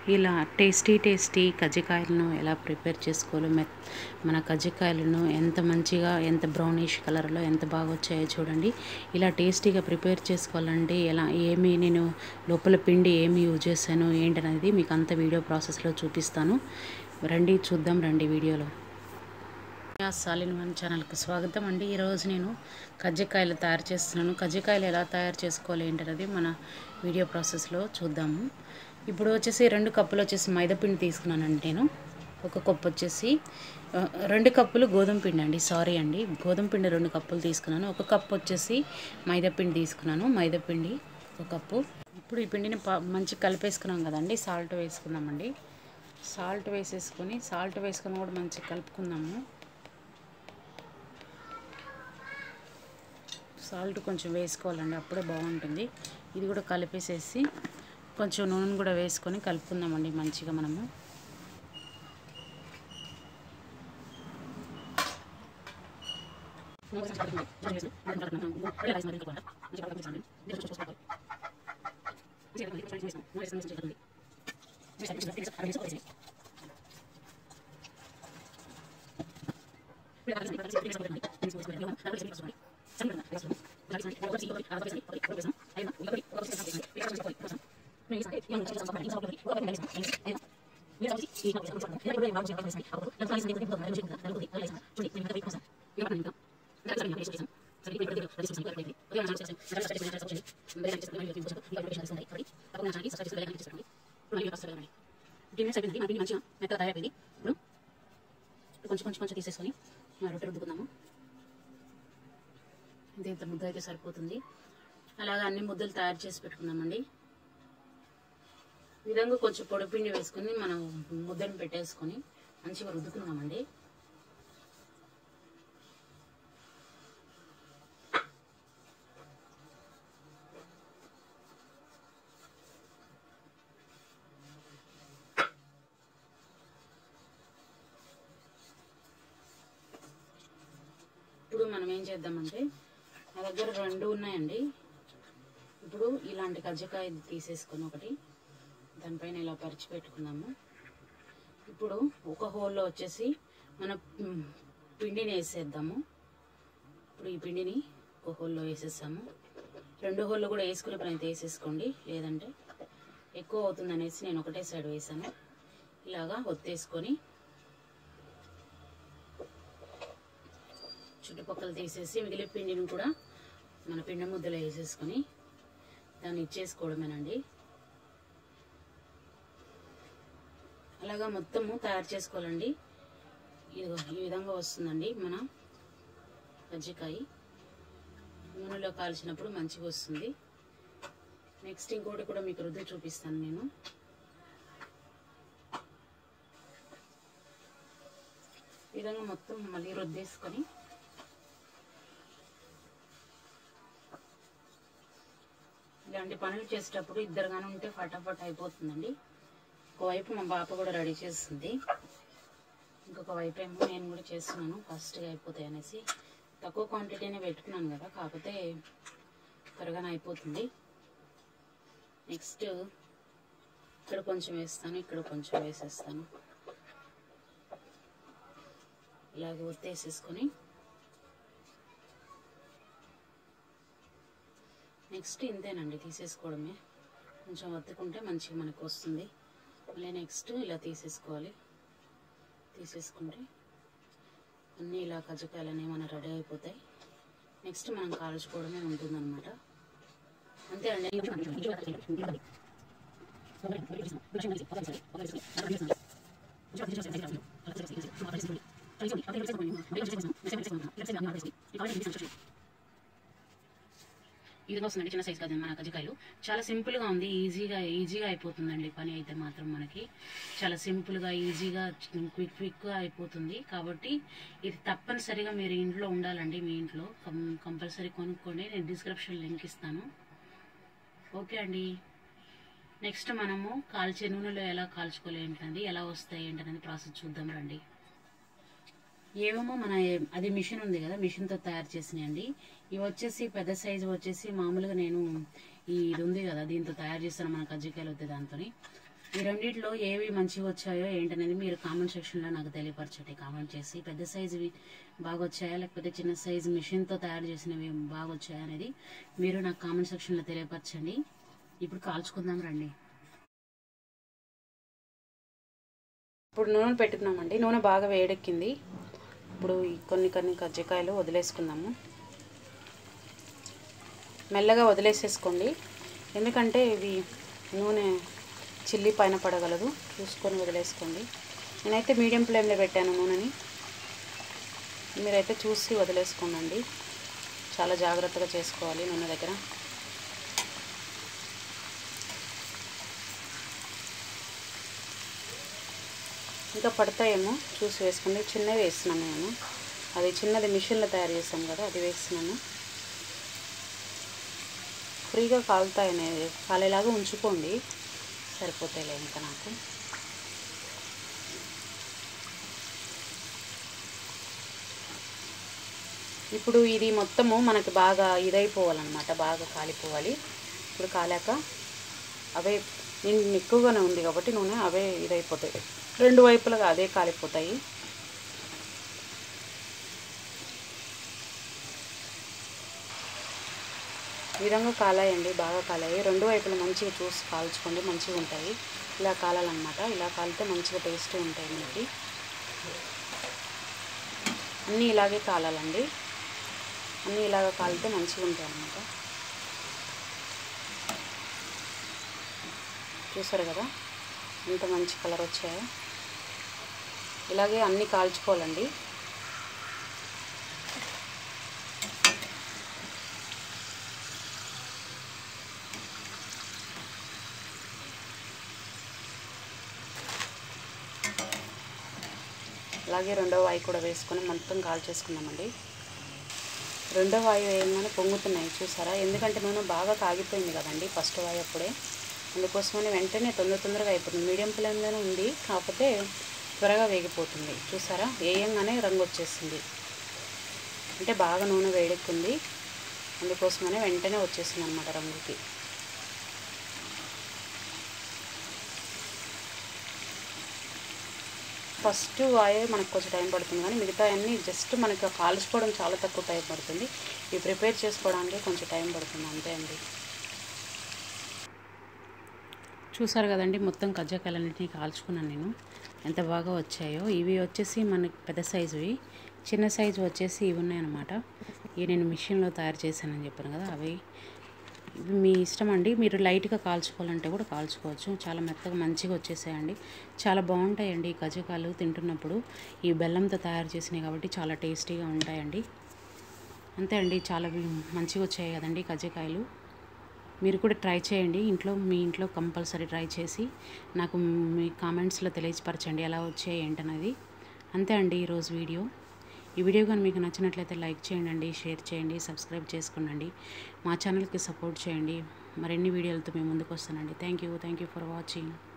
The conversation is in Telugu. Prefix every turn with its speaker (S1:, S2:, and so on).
S1: ఇలా టేస్టీ టేస్టీ కజ్జికాయలను ఎలా ప్రిపేర్ చేసుకోవాలో మె మన కజ్జికాయలను ఎంత మంచిగా ఎంత బ్రౌనిష్ కలర్లో ఎంత బాగా వచ్చాయో చూడండి ఇలా టేస్టీగా ప్రిపేర్ చేసుకోవాలంటే ఎలా ఏమి నేను లోపల పిండి ఏమి యూజ్ చేశాను ఏంటనేది మీకు అంత వీడియో ప్రాసెస్లో చూపిస్తాను రండి చూద్దాం రండి వీడియోలో సాలిన్ వన్ ఛానల్కి స్వాగతం అండి ఈరోజు నేను కజ్జికాయలు తయారు చేస్తున్నాను కజ్జికాయలు ఎలా తయారు చేసుకోవాలి ఏంటనేది మన వీడియో ప్రాసెస్లో చూద్దాము ఇప్పుడు వచ్చేసి రెండు కప్పులు వచ్చేసి మైదా పిండి తీసుకున్నానండి నేను ఒక కప్పు వచ్చేసి ఆ, రెండు కప్పులు గోధుమ పిండి అండి సారీ అండి గోధుమ పిండి రెండు కప్పులు తీసుకున్నాను ఒక కప్పు వచ్చేసి మైదా పిండి తీసుకున్నాను మైదా పిండి ఒక కప్పు ఇప్పుడు ఈ పిండిని ప మంచి కలిపేసుకున్నాం కదండి సాల్ట్ వేసుకుందామండి సాల్ట్ వేసేసుకొని సాల్ట్ వేసుకొని కూడా మంచిగా కలుపుకుందాము సాల్ట్ కొంచెం వేసుకోవాలండి అప్పుడే బాగుంటుంది ఇది కూడా కలిపేసేసి కొంచెం నూనె కూడా వేసుకొని కలుపుకుందామండి మంచిగా మనము కొంచెం కొంచెం కొంచెం తీసేసుకొని రొట్టె రుద్దుకుందాము ఇంత ఇంత ముద్ద అయితే సరిపోతుంది అలాగే అన్ని ముద్దలు తయారు చేసి పెట్టుకుందామండి ఈ విధంగా కొంచెం పొడిపిండి వేసుకొని మనం ముద్దను పెట్టేసుకొని మంచిగా రుద్దుకుందామండి ఇప్పుడు మనం ఏం చేద్దామంటే నా దగ్గర రెండు ఉన్నాయండి ఇప్పుడు ఇలాంటి కజ్జికాయ తీసేసుకొని ఒకటి దానిపైన ఇలా పరిచి పెట్టుకుందాము ఇప్పుడు ఒక హోల్లో వచ్చేసి మన మ్, పిండిని వేసేద్దాము ఇప్పుడు ఈ పిండిని ఒక హోల్లో వేసేసాము రెండు హోల్లో కూడా వేసుకునే ప్రయత్నం వేసేసుకోండి లేదంటే ఎక్కువ అవుతుంది అనేసి నేను ఒకటే సైడ్ వేసాను ఇలాగా ఒత్తేసుకొని చుట్టుపక్కల తీసేసి మిగిలిన పిండిని కూడా మన పిండి ముద్దలో వేసేసుకొని దాన్ని ఇచ్చేసుకోవడమేనండి అలాగా మొత్తము తయారు చేసుకోవాలండి ఇదిగో ఈ విధంగా వస్తుందండి మన కజ్జికాయ నూనెలో కాల్చినప్పుడు మంచిగా వస్తుంది నెక్స్ట్ ఇంకోటి కూడా మీకు రుద్ది చూపిస్తాను నేను ఈ విధంగా మొత్తం మళ్ళీ రుద్దేసుకొని ఇలాంటి పనులు చేసేటప్పుడు ఇద్దరు కానీ ఉంటే ఫటాఫట్ అయిపోతుందండి ఒకవైపు మా పాప కూడా రెడీ చేస్తుంది ఇంకొక వైపు ఏమో నేను కూడా చేస్తున్నాను ఫాస్ట్గా అయిపోతాయి అనేసి తక్కువ క్వాంటిటీనే పెట్టుకున్నాను కదా కాకపోతే త్వరగానే అయిపోతుంది నెక్స్ట్ ఇక్కడ కొంచెం వేస్తాను ఇక్కడ కొంచెం వేసేస్తాను ఇలాగ ఒత్తేసేసుకొని నెక్స్ట్ ఇంతేనండి తీసేసుకోవడమే కొంచెం వత్తుకుంటే మంచిగా మనకు వస్తుంది మళ్ళీ నెక్స్ట్ ఇలా తీసేసుకోవాలి తీసేసుకుంటే అన్నీ ఇలా కజ్జికాయలు అనేవి మన రెడీ అయిపోతాయి నెక్స్ట్ మనం కాల్చుకోవడమే ఉంటుందన్నమాట అంతే అండి ఈ విధంగా వస్తుందండి చిన్న సైజ్ కాదు మన కజ్జికాయలు చాలా సింపుల్గా ఉంది ఈజీగా ఈజీగా అయిపోతుందండి పని అయితే మాత్రం మనకి చాలా సింపుల్గా ఈజీగా క్విక్ క్విక్గా అయిపోతుంది కాబట్టి ఇది తప్పనిసరిగా మీరు ఇంట్లో ఉండాలండి మీ ఇంట్లో కం- కంపల్సరీ కొనుక్కోండి నేను డిస్క్రిప్షన్ లింక్ ఇస్తాను ఓకే అండి నెక్స్ట్ మనము కాల్చే నూనెలో ఎలా కాల్చుకోవాలి ఏంటండి ఎలా వస్తాయి ఏంటనేది ప్రాసెస్ చూద్దాం రండి ఏమేమో మన అది మిషన్ ఉంది కదా మిషన్తో తయారు చేసినాయండి ఇవి వచ్చేసి పెద్ద సైజు వచ్చేసి మామూలుగా నేను ఈ ఇది ఉంది కదా దీంతో తయారు చేస్తాను మన కజ్జికాయలు వద్ద దాంతో ఈ రెండిట్లో ఏవి మంచిగా వచ్చాయో ఏంటనేది మీరు కామెంట్ సెక్షన్లో నాకు తెలియపరచండి కామెంట్ చేసి పెద్ద సైజువి బాగా వచ్చాయా లేకపోతే చిన్న సైజు మిషన్తో తయారు చేసినవి బాగా వచ్చాయా అనేది మీరు నాకు కామెంట్ సెక్షన్లో తెలియపరచండి ఇప్పుడు కాల్చుకుందాం రండి ఇప్పుడు నూనె పెట్టుకున్నామండి నూనె బాగా వేడెక్కింది ఇప్పుడు ఈ కొన్ని కొన్ని కజ్జికాయలు వదిలేసుకుందాము మెల్లగా వదిలేసేసుకోండి ఎందుకంటే ఇవి నూనె చిల్లి పైన పడగలదు చూసుకొని వదిలేసుకోండి నేనైతే మీడియం ఫ్లేమ్లో పెట్టాను నూనెని మీరైతే చూసి వదిలేసుకోండి చాలా జాగ్రత్తగా చేసుకోవాలి నూనె దగ్గర ఇంకా పడతాయేమో చూసి వేసుకోండి చిన్నవి వేస్తున్నాను నేను అది చిన్నది మిషన్లో తయారు చేస్తాం కదా అది వేస్తున్నాను ఫ్రీగా కాలుతాయి అనేది కాలేలాగా ఉంచుకోండి సరిపోతాయిలే ఇంకా నాకు ఇప్పుడు ఇది మొత్తము మనకి బాగా ఇదైపోవాలన్నమాట బాగా కాలిపోవాలి ఇప్పుడు కాలాక అవే నేను ఎక్కువగానే ఉంది కాబట్టి నూనె అవే ఇదైపోతాయి రెండు వైపులుగా అదే కాలిపోతాయి ఈ విధంగా కాలాయండి బాగా కాలాయి రెండు వైపులు మంచిగా చూసి కాల్చుకోండి మంచిగా ఉంటాయి ఇలా కాలాలన్నమాట ఇలా కాలితే మంచిగా టేస్ట్ ఉంటాయి మనకి అన్నీ ఇలాగే కాలాలండి అన్నీ ఇలాగ కాలితే మంచిగా ఉంటాయి అన్నమాట చూసారు కదా ఎంత మంచి కలర్ వచ్చాయో ఇలాగే అన్నీ కాల్చుకోవాలండి అలాగే రెండో వాయి కూడా వేసుకొని మొత్తం కాల్చేసుకున్నామండి రెండో వాయు వేయగానే పొంగుతున్నాయి చూసారా ఎందుకంటే నూనె బాగా కాగిపోయింది కదండి ఫస్ట్ వాయు అప్పుడే అందుకోసమని వెంటనే తొందర తొందరగా అయిపోతుంది మీడియం ఫ్లేమ్లోనే ఉంది కాకపోతే త్వరగా వేగిపోతుంది చూసారా వేయంగానే రంగు వచ్చేసింది అంటే బాగా నూనె వేడెక్కింది అందుకోసమనే వెంటనే వచ్చేసింది అనమాట రంగుకి ఫస్ట్ వాయే మనకు కొంచెం టైం పడుతుంది కానీ మిగతా అన్నీ జస్ట్ మనకి కాల్చుకోవడం చాలా తక్కువ టైం పడుతుంది ఇవి ప్రిపేర్ చేసుకోవడానికి కొంచెం టైం పడుతుంది అంతే అండి చూసారు కదండి మొత్తం కజ్జాకాయలన్నింటినీ కాల్చుకున్నాను నేను ఎంత బాగా వచ్చాయో ఇవి వచ్చేసి మనకి పెద్ద సైజువి చిన్న సైజు వచ్చేసి ఇవి ఉన్నాయన్నమాట ఇవి నేను మిషన్లో తయారు చేశానని చెప్పాను కదా అవి ఇవి మీ ఇష్టం అండి మీరు లైట్గా కాల్చుకోవాలంటే కూడా కాల్చుకోవచ్చు చాలా మెత్తగా మంచిగా వచ్చేసాయండి చాలా బాగుంటాయండి ఈ కజ్జికాయలు తింటున్నప్పుడు ఈ బెల్లంతో తయారు చేసినాయి కాబట్టి చాలా టేస్టీగా ఉంటాయండి అంతే అండి చాలా మంచిగా వచ్చాయి కదండి కజ్జికాయలు మీరు కూడా ట్రై చేయండి ఇంట్లో మీ ఇంట్లో కంపల్సరీ ట్రై చేసి నాకు మీ కామెంట్స్లో తెలియపరచండి ఎలా వచ్చాయి ఏంటనేది అంతే అండి ఈరోజు వీడియో ఈ వీడియో కానీ మీకు నచ్చినట్లయితే లైక్ చేయండి షేర్ చేయండి సబ్స్క్రైబ్ చేసుకోండి మా ఛానల్కి సపోర్ట్ చేయండి మరిన్ని వీడియోలతో మేము ముందుకు వస్తానండి thank you thank you for watching